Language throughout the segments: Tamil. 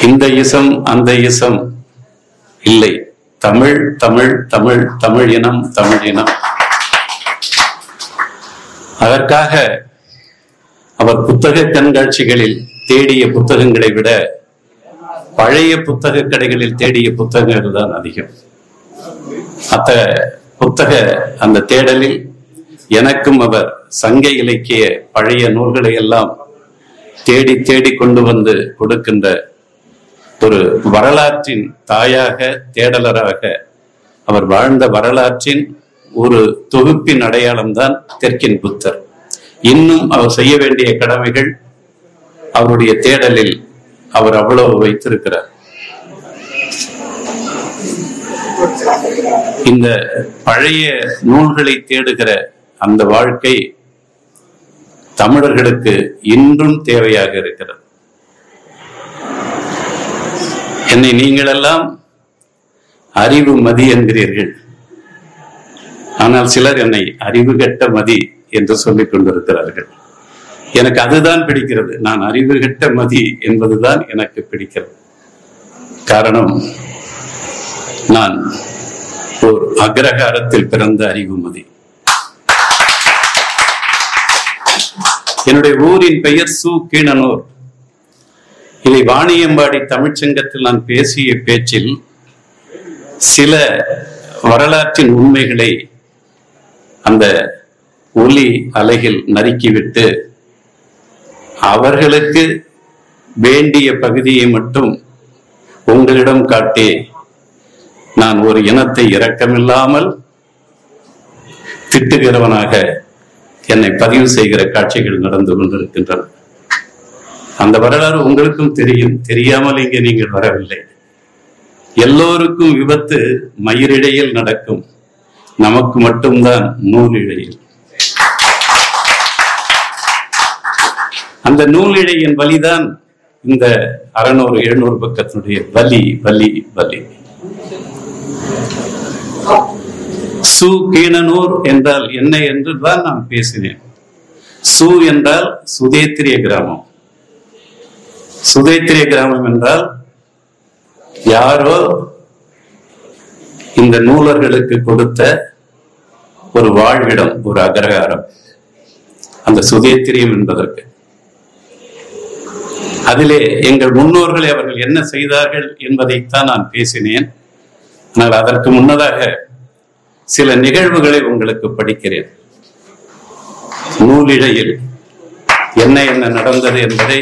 இந்த இசம் அந்த இசம் இல்லை தமிழ் தமிழ் தமிழ் தமிழ் இனம் தமிழ் இனம் அதற்காக அவர் புத்தக கண்காட்சிகளில் தேடிய புத்தகங்களை விட பழைய புத்தக கடைகளில் தேடிய புத்தகங்கள் தான் அதிகம் அத்த புத்தக அந்த தேடலில் எனக்கும் அவர் சங்க இலக்கிய பழைய நூல்களை எல்லாம் தேடி தேடி கொண்டு வந்து கொடுக்கின்ற ஒரு வரலாற்றின் தாயாக தேடலராக அவர் வாழ்ந்த வரலாற்றின் ஒரு தொகுப்பின் அடையாளம்தான் தெற்கின் புத்தர் இன்னும் அவர் செய்ய வேண்டிய கடமைகள் அவருடைய தேடலில் அவர் அவ்வளவு வைத்திருக்கிறார் இந்த பழைய நூல்களை தேடுகிற அந்த வாழ்க்கை தமிழர்களுக்கு இன்றும் தேவையாக இருக்கிறது என்னை நீங்களெல்லாம் அறிவு மதி என்கிறீர்கள் ஆனால் சிலர் என்னை அறிவு கெட்ட மதி என்று சொல்லிக் கொண்டிருக்கிறார்கள் எனக்கு அதுதான் பிடிக்கிறது நான் அறிவு கெட்ட மதி என்பதுதான் எனக்கு பிடிக்கிறது காரணம் நான் ஒரு அக்ரஹாரத்தில் பிறந்த அறிவுமதி என்னுடைய ஊரின் பெயர் சு கீழனூர் இதை வாணியம்பாடி தமிழ்ச்சங்கத்தில் நான் பேசிய பேச்சில் சில வரலாற்றின் உண்மைகளை அந்த ஒலி அலைகள் நறுக்கிவிட்டு அவர்களுக்கு வேண்டிய பகுதியை மட்டும் உங்களிடம் காட்டி நான் ஒரு இனத்தை இரக்கமில்லாமல் திட்டுகிறவனாக என்னை பதிவு செய்கிற காட்சிகள் நடந்து கொண்டிருக்கின்றன அந்த வரலாறு உங்களுக்கும் தெரியும் தெரியாமல் இங்கே நீங்கள் வரவில்லை எல்லோருக்கும் விபத்து மயிரிழையில் நடக்கும் நமக்கு மட்டும்தான் நூலிழையில் அந்த நூலிழையின் வலிதான் இந்த அறநூறு எழுநூறு பக்கத்தினுடைய வலி வலி வலி சு கீணனூர் என்றால் என்ன என்று தான் நான் பேசினேன் சு என்றால் சுதேத்திரிய கிராமம் சுதேத்திரிய கிராமம் என்றால் யாரோ இந்த நூலர்களுக்கு கொடுத்த ஒரு வாழ்விடம் ஒரு அகரகாரம் அந்த சுதேத்திரியம் என்பதற்கு அதிலே எங்கள் முன்னோர்களை அவர்கள் என்ன செய்தார்கள் என்பதைத்தான் நான் பேசினேன் ஆனால் அதற்கு முன்னதாக சில நிகழ்வுகளை உங்களுக்கு படிக்கிறேன் நூலிழையில் என்ன என்ன நடந்தது என்பதை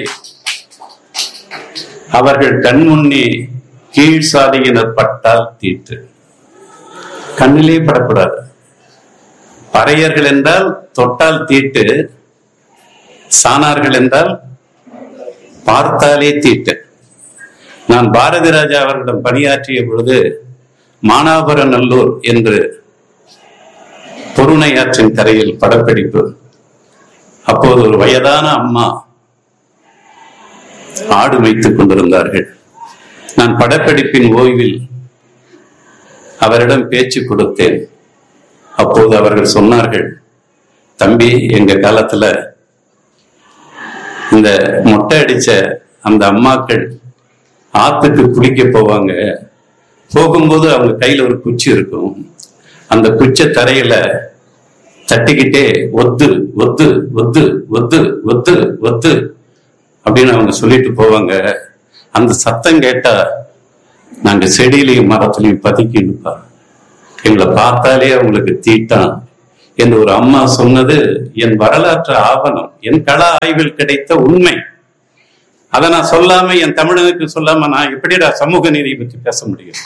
அவர்கள் கண்முன்னே கீழ் சாதியினர் பட்டால் தீட்டு கண்ணிலே படக்கூடாது பறையர்கள் என்றால் தொட்டால் தீட்டு சானார்கள் என்றால் பார்த்தாலே தீட்டு நான் பாரதி ராஜா அவர்களிடம் பணியாற்றிய பொழுது மானாபுரநல்லூர் என்று பொருணை ஆற்றின் கரையில் படப்பிடிப்பு அப்போது ஒரு வயதான அம்மா ஆடு வைத்துக் கொண்டிருந்தார்கள் நான் படப்பிடிப்பின் ஓய்வில் அவரிடம் பேச்சு கொடுத்தேன் அப்போது அவர்கள் சொன்னார்கள் தம்பி எங்க காலத்துல இந்த மொட்டை அடிச்ச அந்த அம்மாக்கள் ஆத்துக்கு குளிக்க போவாங்க போகும்போது அவங்க கையில ஒரு குச்சி இருக்கும் அந்த குச்ச தரையில தட்டிக்கிட்டே ஒத்து ஒத்து ஒத்து ஒத்து ஒத்து ஒத்து அப்படின்னு அவங்க சொல்லிட்டு போவாங்க அந்த சத்தம் கேட்டா நாங்க செடியிலையும் மரத்துலையும் பதுக்கி நிற்போம் எங்களை பார்த்தாலே அவங்களுக்கு தீட்டான் என்று ஒரு அம்மா சொன்னது என் வரலாற்று ஆவணம் என் கள ஆய்வில் கிடைத்த உண்மை அதை நான் சொல்லாம என் தமிழனுக்கு சொல்லாம நான் எப்படிடா சமூக நீதியை பற்றி பேச முடியும்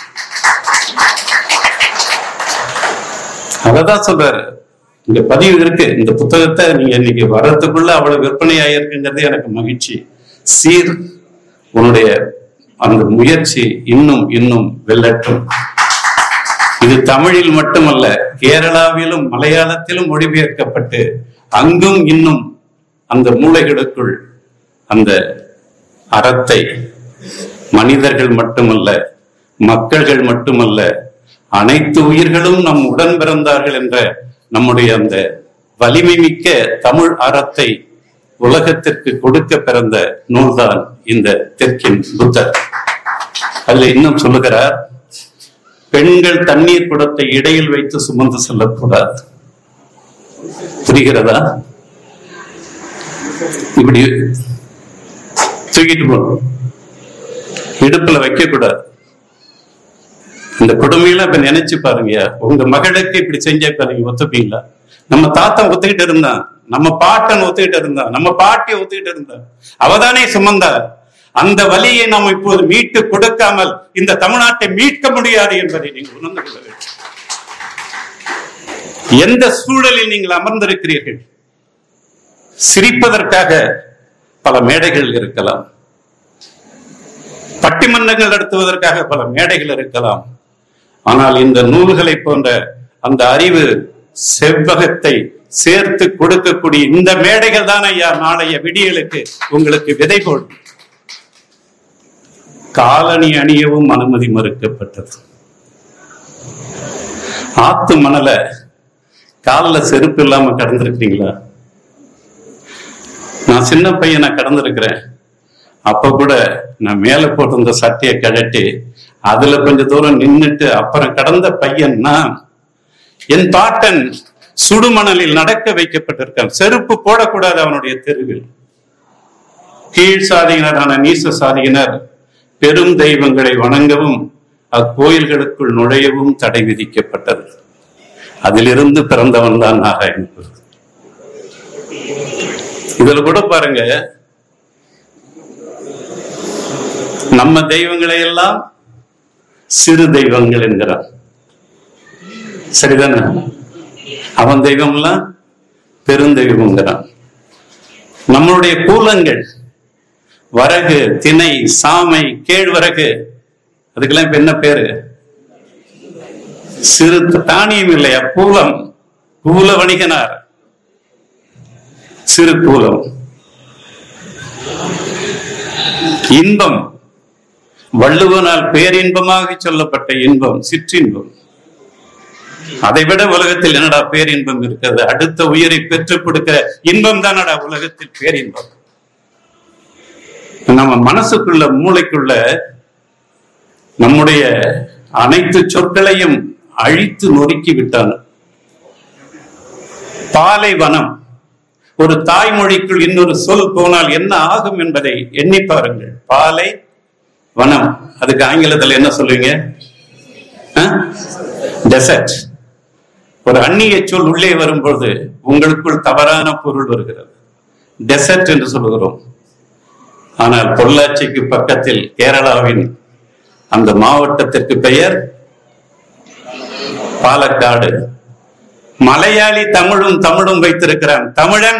அததான் சொல்றாரு இங்க பதிவு இருக்கு இந்த புத்தகத்தை நீங்க இன்னைக்கு வர்றதுக்குள்ள அவ்வளவு விற்பனை ஆயிருக்குங்கிறது எனக்கு மகிழ்ச்சி சீர் உன்னுடைய அந்த முயற்சி இன்னும் இன்னும் வெல்லட்டும் இது தமிழில் மட்டுமல்ல கேரளாவிலும் மலையாளத்திலும் மொழிபெயர்க்கப்பட்டு அங்கும் இன்னும் அந்த மூளைகளுக்குள் அந்த அறத்தை மனிதர்கள் மட்டுமல்ல மக்கள்கள் மட்டுமல்ல அனைத்து உயிர்களும் நம் உடன் பிறந்தார்கள் என்ற நம்முடைய அந்த வலிமை மிக்க தமிழ் அறத்தை உலகத்திற்கு கொடுக்க பிறந்த நூல்தான் இந்த தெற்கின் புத்தர் அதுல இன்னும் சொல்லுகிறார் பெண்கள் தண்ணீர் குடத்தை இடையில் வைத்து சுமந்து செல்லக்கூடாது புரிகிறதா இப்படி தூக்கிட்டு போகணும் இடுப்புல வைக்க கூடாது இந்த கொடுமையெல்லாம் இப்ப நினைச்சு பாருங்க உங்க மகளுக்கு இப்படி செஞ்சா இப்ப நீங்க ஒத்துப்பீங்களா நம்ம தாத்தா ஒத்துக்கிட்டு இருந்தான் நம்ம பாட்டன் ஒத்துக்கிட்டு இருந்தான் நம்ம பாட்டி ஒத்துக்கிட்டு இருந்தான் அவதானே சுமந்தா அந்த வலியை நாம் இப்போது மீட்டு கொடுக்காமல் இந்த தமிழ்நாட்டை மீட்க முடியாது என்பதை நீங்கள் உணர்ந்து கொள்ள வேண்டும் எந்த சூழலில் நீங்கள் அமர்ந்திருக்கிறீர்கள் சிரிப்பதற்காக பல மேடைகள் இருக்கலாம் பட்டிமன்றங்கள் நடத்துவதற்காக பல மேடைகள் இருக்கலாம் ஆனால் இந்த நூல்களை போன்ற அந்த அறிவு செவ்வகத்தை சேர்த்து கொடுக்கக்கூடிய இந்த மேடைகள் தான் ஐயா நாளைய விடியலுக்கு உங்களுக்கு விதை போடும் காலணி அணியவும் அனுமதி மறுக்கப்பட்டது ஆத்து மணலை காலில் செருப்பு இல்லாம கடந்திருக்கீங்களா நான் சின்ன பையனை கடந்திருக்கிறேன் அப்ப கூட நான் மேல போட்டிருந்த சட்டையை கழட்டி அதுல கொஞ்ச தூரம் நின்னுட்டு அப்புறம் கடந்த பையன் நான் என் பாட்டன் சுடுமணலில் நடக்க வைக்கப்பட்டிருக்கான் செருப்பு போடக்கூடாது அவனுடைய தெருவில் கீழ் சாதியினரான நீச சாதியினர் பெரும் தெய்வங்களை வணங்கவும் அக்கோயில்களுக்குள் நுழையவும் தடை விதிக்கப்பட்டது அதிலிருந்து பிறந்தவன் தான் நாராயணன் இதுல கூட பாருங்க நம்ம தெய்வங்களை எல்லாம் சிறு தெய்வங்கள் என்கிறான் சரிதானே அவன் தெய்வம்லாம் பெருந்தெய்வம்ங்கிறான் நம்மளுடைய கூலங்கள் வரகு திணை சாமை கேழ்வரகு அதுக்கெல்லாம் இப்ப என்ன பேரு சிறு தானியம் இல்லையா கூலம் கூல வணிகனார் சிறு கூலம் இன்பம் வள்ளுவனால் பேரின்பமாக சொல்லப்பட்ட இன்பம் சிற்றின்பம் அதைவிட உலகத்தில் என்னடா பேரின்பம் இருக்கிறது அடுத்த உயிரை பெற்றுக் கொடுக்கிற இன்பம் தானடா உலகத்தில் பேரின்பம் நம்ம மனசுக்குள்ள மூளைக்குள்ள நம்முடைய அனைத்து சொற்களையும் அழித்து நொறுக்கி விட்டான் பாலைவனம் ஒரு தாய்மொழிக்குள் இன்னொரு சொல் போனால் என்ன ஆகும் என்பதை எண்ணி பாருங்கள் பாலை வனம் அதுக்கு ஆங்கிலத்தில் என்ன சொல்லுவீங்க டெசர்ட் ஒரு அந்நிய சொல் உள்ளே வரும்பொழுது உங்களுக்குள் தவறான பொருள் வருகிறது டெசர்ட் என்று சொல்லுகிறோம் ஆனால் பொள்ளாச்சிக்கு பக்கத்தில் கேரளாவின் அந்த மாவட்டத்திற்கு பெயர் பாலக்காடு மலையாளி தமிழும் தமிழும் வைத்திருக்கிறான் தமிழன்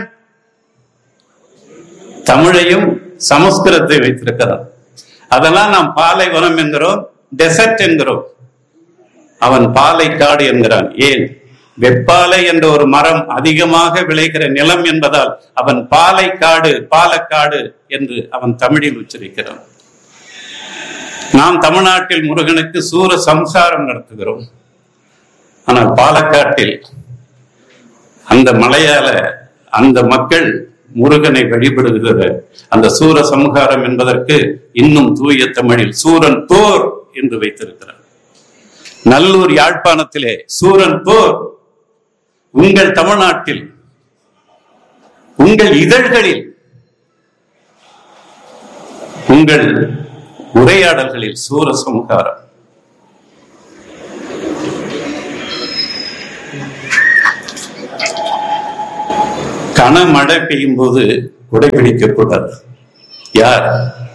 தமிழையும் சமஸ்கிருதத்தை வைத்திருக்கிறான் அதெல்லாம் நாம் பாலைவனம் என்கிறோம் டெசர்ட் என்கிறோம் அவன் பாலைக்காடு என்கிறான் ஏன் வெப்பாலை என்ற ஒரு மரம் அதிகமாக விளைகிற நிலம் என்பதால் அவன் பாலைக்காடு பாலக்காடு என்று அவன் தமிழில் உச்சரிக்கிறான் நாம் தமிழ்நாட்டில் முருகனுக்கு சூர சம்சாரம் நடத்துகிறோம் ஆனால் பாலக்காட்டில் அந்த மலையாள அந்த மக்கள் முருகனை வழிபடுகிற அந்த சூர சம்ஹாரம் என்பதற்கு இன்னும் தூய தமிழில் சூரன் போர் என்று வைத்திருக்கிறார் நல்லூர் யாழ்ப்பாணத்திலே சூரன் போர் உங்கள் தமிழ்நாட்டில் உங்கள் இதழ்களில் உங்கள் உரையாடல்களில் சூர சம்ஹாரம் கனமழை பெய்யும் போது குடை பிடிக்க கூடாது யார்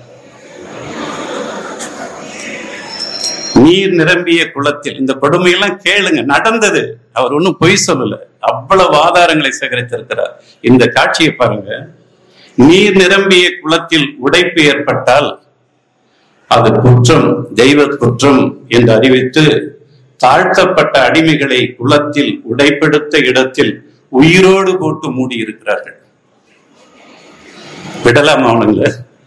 நீர் நிரம்பிய குளத்தில் இந்த கொடுமையெல்லாம் கேளுங்க நடந்தது அவர் ஒன்னும் பொய் சொல்லல அவ்வளவு ஆதாரங்களை சேகரித்திருக்கிறார் இந்த காட்சியை பாருங்க நீர் நிரம்பிய குளத்தில் உடைப்பு ஏற்பட்டால் அது குற்றம் தெய்வ குற்றம் என்று அறிவித்து தாழ்த்தப்பட்ட அடிமைகளை குளத்தில் உடைப்பெடுத்த இடத்தில் உயிரோடு போட்டு மூடி இருக்கிறார்கள் விடலாம் அவனுங்க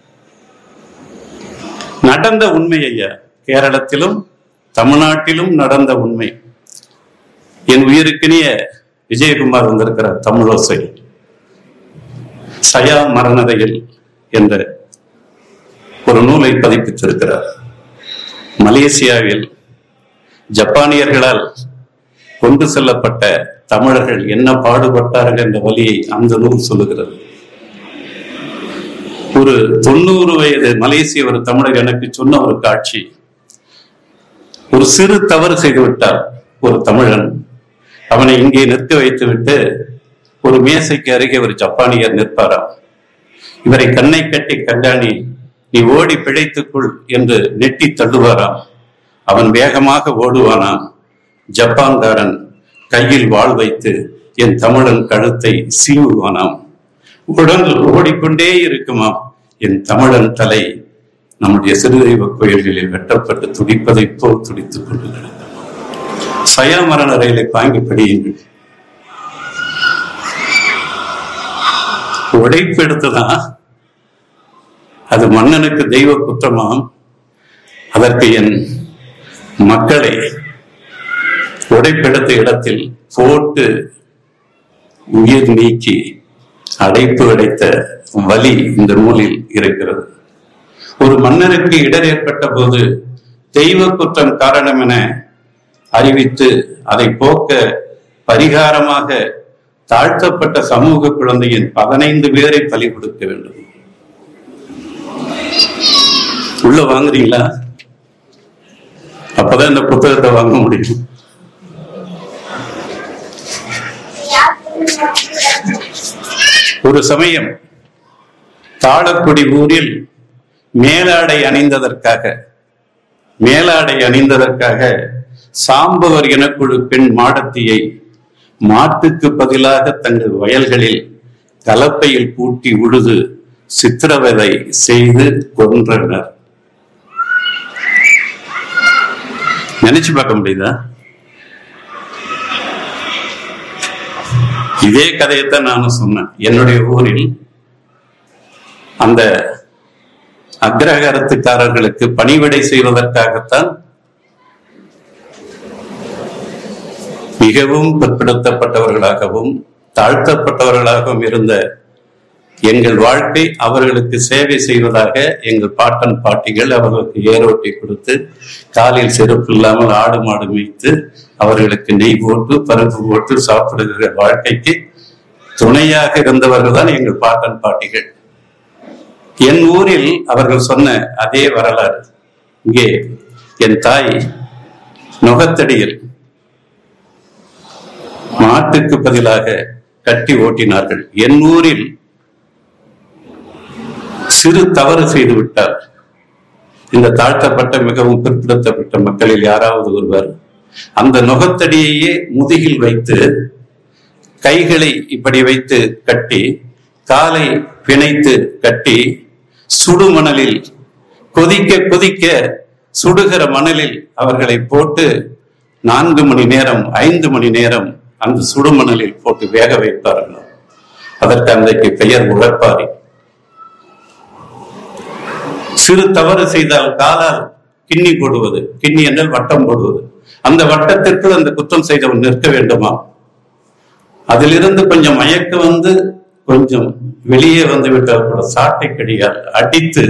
நடந்த உண்மை ஐயா கேரளத்திலும் தமிழ்நாட்டிலும் நடந்த உண்மை என் உயிருக்கினிய விஜயகுமார் வந்திருக்கிறார் தமிழோசை சயா மரணதையில் என்ற ஒரு நூலை பதிப்பித்திருக்கிறார் மலேசியாவில் ஜப்பானியர்களால் கொண்டு செல்லப்பட்ட தமிழர்கள் என்ன பாடுபட்டார்கள் என்ற வழியை அந்த நூல் சொல்லுகிறது ஒரு தொண்ணூறு வயது மலேசிய ஒரு தமிழர் எனக்கு சொன்ன ஒரு காட்சி ஒரு சிறு தவறு செய்து விட்டார் ஒரு தமிழன் அவனை இங்கே நிற்க வைத்து விட்டு ஒரு மேசைக்கு அருகே ஒரு ஜப்பானியர் நிற்பாராம் இவரை கண்ணை கட்டி கண்டாணி நீ ஓடி பிழைத்துக்குள் என்று நெட்டி தள்ளுவாராம் அவன் வேகமாக ஓடுவானாம் ஜப்பான்காரன் கையில் வாள் வைத்து என் தமிழன் கழுத்தை சீவுவானாம் உடல் ஓடிக்கொண்டே இருக்குமாம் என் தமிழன் தலை நம்முடைய சிறுதெய்வ கோயில்களில் வெட்டப்பட்டு துடிப்பதைப் போல் துடித்துக் கொண்டு கிடக்கும் சயா மரண ரயிலை தாங்கி படியுங்கள் உடைப்பு எடுத்துதான் அது மன்னனுக்கு தெய்வ குற்றமாம் அதற்கு என் மக்களை உடைப்பெடுத்த இடத்தில் போட்டு உயிர் நீக்கி அடைப்பு அடைத்த வலி இந்த நூலில் இருக்கிறது ஒரு மன்னருக்கு இடர் ஏற்பட்ட போது தெய்வ குற்றம் காரணம் என அறிவித்து அதை போக்க பரிகாரமாக தாழ்த்தப்பட்ட சமூக குழந்தையின் பதினைந்து பேரை பலி கொடுக்க வேண்டும் உள்ள வாங்குறீங்களா அப்பதான் இந்த புத்தகத்தை வாங்க முடியும் ஒரு சமயம் தாளக்குடி ஊரில் மேலாடை அணிந்ததற்காக மேலாடை அணிந்ததற்காக சாம்பவர் எனக்குழு பெண் மாடத்தியை மாட்டுக்கு பதிலாக தங்கள் வயல்களில் கலப்பையில் பூட்டி உழுது சித்திரவதை செய்து கொன்றனர் நினைச்சு பார்க்க முடியுதா இதே கதையைத்தான் நானும் சொன்னேன் என்னுடைய ஊரில் அந்த அக்ரஹாரத்துக்காரர்களுக்கு பணிவிடை செய்வதற்காகத்தான் மிகவும் பிற்படுத்தப்பட்டவர்களாகவும் தாழ்த்தப்பட்டவர்களாகவும் இருந்த எங்கள் வாழ்க்கை அவர்களுக்கு சேவை செய்வதாக எங்கள் பாட்டன் பாட்டிகள் அவர்களுக்கு ஏரோட்டி கொடுத்து காலில் செருப்பு இல்லாமல் ஆடு மாடு மேய்த்து அவர்களுக்கு நெய் போட்டு பருப்பு போட்டு சாப்பிடுகிற வாழ்க்கைக்கு துணையாக இருந்தவர்கள் தான் எங்கள் பாட்டன் பாட்டிகள் என் ஊரில் அவர்கள் சொன்ன அதே வரலாறு இங்கே என் தாய் நுகத்தடியில் மாட்டுக்கு பதிலாக கட்டி ஓட்டினார்கள் என் ஊரில் சிறு தவறு செய்து விட்டார் இந்த தாழ்த்தப்பட்ட மிகவும் பிற்படுத்தப்பட்ட மக்களில் யாராவது ஒருவர் அந்த நுகத்தடியையே முதுகில் வைத்து கைகளை இப்படி வைத்து கட்டி காலை பிணைத்து கட்டி சுடு மணலில் கொதிக்க கொதிக்க சுடுகிற மணலில் அவர்களை போட்டு நான்கு மணி நேரம் ஐந்து மணி நேரம் அந்த சுடுமணலில் போட்டு வேக வைப்பார்கள் அதற்கு அன்றைக்கு பெயர் உழைப்பாரி சிறு தவறு செய்தால் காலால் கிண்ணி போடுவது கிண்ணி என்றால் வட்டம் போடுவது அந்த வட்டத்திற்குள் அந்த குற்றம் செய்தவன் நிற்க வேண்டுமா அதிலிருந்து கொஞ்சம் மயக்க வந்து கொஞ்சம் வெளியே வந்து விட்டால் கூட சாட்டை கடியால் அடித்து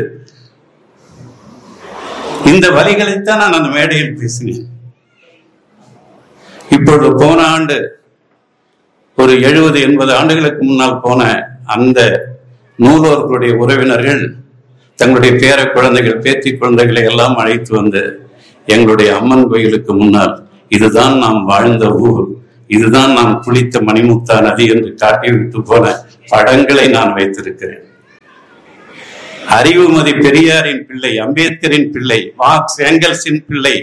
இந்த வழிகளைத்தான் நான் அந்த மேடையில் பேசினேன் இப்பொழுது போன ஆண்டு ஒரு எழுபது எண்பது ஆண்டுகளுக்கு முன்னால் போன அந்த நூலோர்களுடைய உறவினர்கள் தங்களுடைய பேர குழந்தைகள் பேத்தி குழந்தைகளை எல்லாம் அழைத்து வந்து எங்களுடைய அம்மன் கோயிலுக்கு முன்னால் இதுதான் நாம் வாழ்ந்த ஊர் இதுதான் நாம் குளித்த மணிமுத்தா நதி என்று காட்டிவிட்டு போன படங்களை நான் வைத்திருக்கிறேன் அறிவுமதி பெரியாரின் பிள்ளை அம்பேத்கரின் பிள்ளை மார்க்ஸ் ஏங்கல்ஸின் பிள்ளை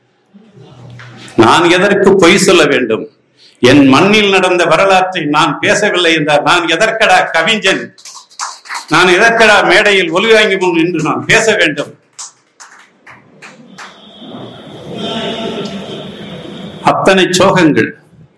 நான் எதற்கு பொய் சொல்ல வேண்டும் என் மண்ணில் நடந்த வரலாற்றை நான் பேசவில்லை என்றால் நான் எதற்கடா கவிஞன் நான் எதற்கடா மேடையில் ஒலிவாங்கி முன் என்று நான் பேச வேண்டும் அத்தனை சோகங்கள்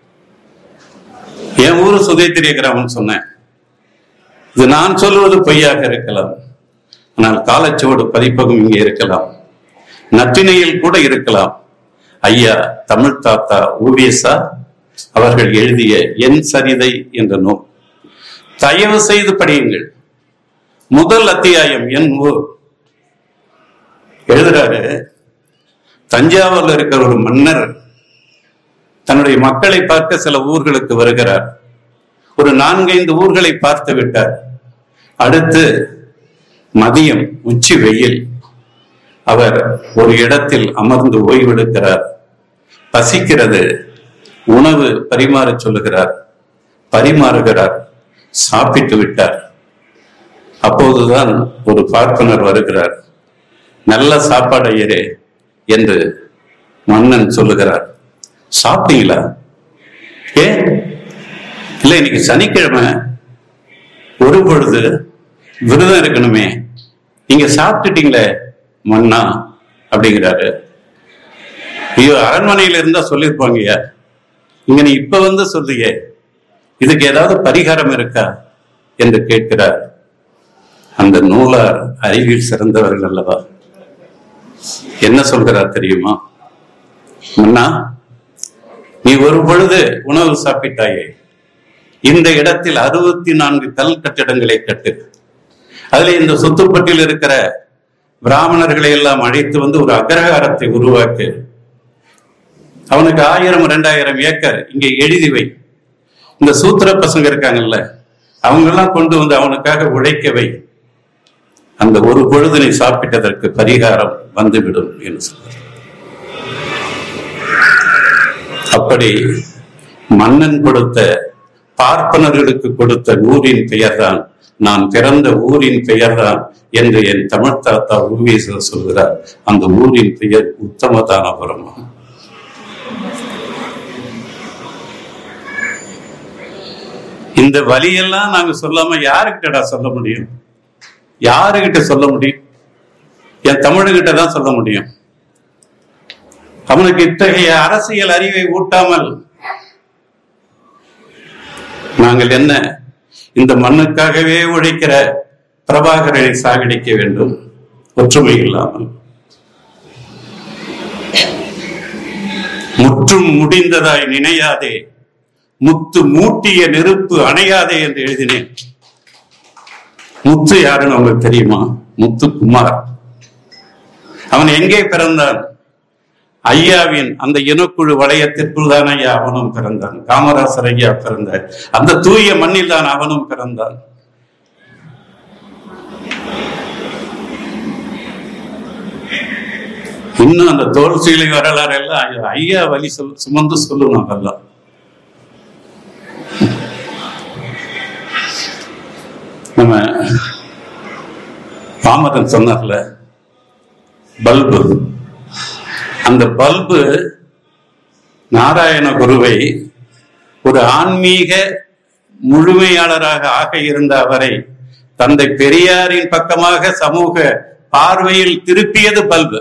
என் ஊரு சுதேத்திரிய கிராமம் சொன்னேன் இது நான் சொல்வது பொய்யாக இருக்கலாம் ஆனால் காலச்சுவடு பதிப்பகம் இங்கே இருக்கலாம் நற்றினையில் கூட இருக்கலாம் ஐயா தமிழ் தாத்தா ஊவியசா அவர்கள் எழுதிய என் சரிதை என்ற நூல் தயவு செய்து படியுங்கள் முதல் அத்தியாயம் என் ஊர் எழுதுறாரு தஞ்சாவூர்ல இருக்கிற ஒரு மன்னர் தன்னுடைய மக்களை பார்க்க சில ஊர்களுக்கு வருகிறார் ஒரு நான்கைந்து ஊர்களை பார்த்து விட்டார் அடுத்து மதியம் உச்சி வெயில் அவர் ஒரு இடத்தில் அமர்ந்து ஓய்வெடுக்கிறார் பசிக்கிறது உணவு பரிமாறச் சொல்லுகிறார் பரிமாறுகிறார் சாப்பிட்டு விட்டார் அப்போதுதான் ஒரு பார்ப்பனர் வருகிறார் நல்ல சாப்பாடு ஐயரே என்று மன்னன் சொல்லுகிறார் சாப்பிட்டீங்களா ஏ இல்ல இன்னைக்கு சனிக்கிழமை ஒரு பொழுது விரதம் இருக்கணுமே நீங்க சாப்பிட்டுட்டீங்களே மன்னா அப்படிங்கிறாரு ஐயோ அரண்மனையில இருந்தா சொல்லியிருப்பாங்கய்யா இங்க நீ இப்ப வந்து சொல்றியே இதுக்கு ஏதாவது பரிகாரம் இருக்கா என்று கேட்கிறார் அந்த நூலார் அறிவில் சிறந்தவர்கள் அல்லவா என்ன சொல்கிறார் தெரியுமா மன்னா நீ ஒரு பொழுது உணவு சாப்பிட்டாயே இந்த இடத்தில் அறுபத்தி நான்கு கல் கட்டிடங்களை கட்டு அதுல இந்த சுத்துப்பட்டில் இருக்கிற பிராமணர்களை எல்லாம் அழைத்து வந்து ஒரு அக்ரஹாரத்தை உருவாக்கு அவனுக்கு ஆயிரம் ரெண்டாயிரம் ஏக்கர் இங்கே எழுதி வை இந்த சூத்திர பசங்க இருக்காங்கல்ல அவங்க எல்லாம் கொண்டு வந்து அவனுக்காக உழைக்க வை அந்த ஒரு பொழுது நீ சாப்பிட்டதற்கு பரிகாரம் வந்துவிடும் என்று சொல்றார் அப்படி மன்னன் கொடுத்த பார்ப்பனர்களுக்கு கொடுத்த ஊரின் பெயர்தான் நான் பிறந்த ஊரின் பெயர்தான் என்று என் தமிழ் தாத்தா உருவீசர் சொல்கிறார் அந்த ஊரின் பெயர் உத்தமதானபுரம் இந்த வழியெல்லாம் நாங்க சொல்லாம யாருக்கிட்டடா சொல்ல முடியும் யாருகிட்ட சொல்ல முடியும் என் தமிழகிட்ட தான் சொல்ல முடியும் அவனுக்கு இத்தகைய அரசியல் அறிவை ஊட்டாமல் நாங்கள் என்ன இந்த மண்ணுக்காகவே உழைக்கிற பிரபாகரனை சாகடிக்க வேண்டும் ஒற்றுமை இல்லாமல் முற்றும் முடிந்ததாய் நினையாதே முத்து மூட்டிய நெருப்பு அணையாதே என்று எழுதினேன் முத்து யாருன்னு உங்களுக்கு தெரியுமா முத்து குமார் அவன் எங்கே பிறந்தான் ஐயாவின் அந்த இனக்குழு வளையத்திற்குள் தான் ஐயா அவனும் பிறந்தான் காமராசர் ஐயா பிறந்தார் அந்த தூய மண்ணில் தான் அவனும் பிறந்தான் இன்னும் அந்த தோல் சீலை வரலாறு எல்லாம் ஐயா வழி சொல் சுமந்து சொல்லணும் அதெல்லாம் நம்ம பாமரன் சொன்னார்ல பல்பு அந்த பல்பு நாராயண குருவை ஒரு ஆன்மீக முழுமையாளராக ஆக இருந்த அவரை தந்தை பெரியாரின் பக்கமாக சமூக பார்வையில் திருப்பியது பல்பு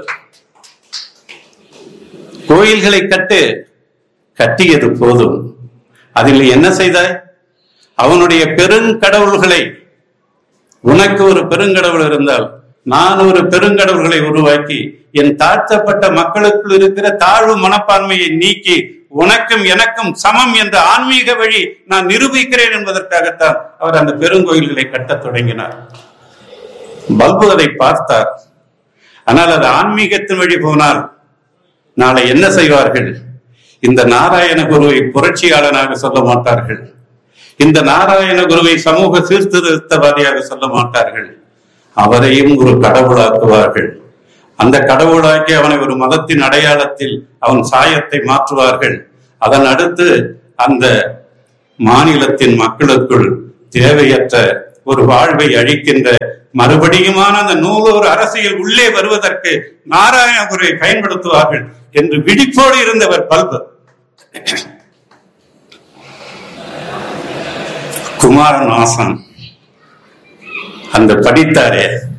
கோயில்களை கட்டு கட்டியது போதும் அதில் என்ன செய்தாய் அவனுடைய பெருங்கடவுள்களை உனக்கு ஒரு பெருங்கடவுள் இருந்தால் நான் ஒரு பெருங்கடவுள்களை உருவாக்கி என் தாழ்த்தப்பட்ட மக்களுக்குள் இருக்கிற தாழ்வு மனப்பான்மையை நீக்கி உனக்கும் எனக்கும் சமம் என்ற ஆன்மீக வழி நான் நிரூபிக்கிறேன் என்பதற்காகத்தான் அவர் அந்த பெருங்கோயில்களை கட்டத் தொடங்கினார் பல்பு அதை பார்த்தார் ஆனால் அது ஆன்மீகத்தின் வழி போனால் நாளை என்ன செய்வார்கள் இந்த நாராயண குருவை புரட்சியாளனாக சொல்ல மாட்டார்கள் இந்த நாராயண குருவை சமூக சீர்திருத்தவாதியாக சொல்ல மாட்டார்கள் அவரையும் ஒரு கடவுளாக்குவார்கள் அந்த கடவுளாக்கி அவனை ஒரு மதத்தின் அடையாளத்தில் அவன் சாயத்தை மாற்றுவார்கள் அதன் அடுத்து அந்த மாநிலத்தின் மக்களுக்குள் தேவையற்ற ஒரு வாழ்வை அழிக்கின்ற மறுபடியுமான அந்த நூலோர் அரசியல் உள்ளே வருவதற்கு நாராயண குருவை பயன்படுத்துவார்கள் என்று விழிப்போடு இருந்தவர் பல்பு குமாரநாசன் அந்த படித்தாரே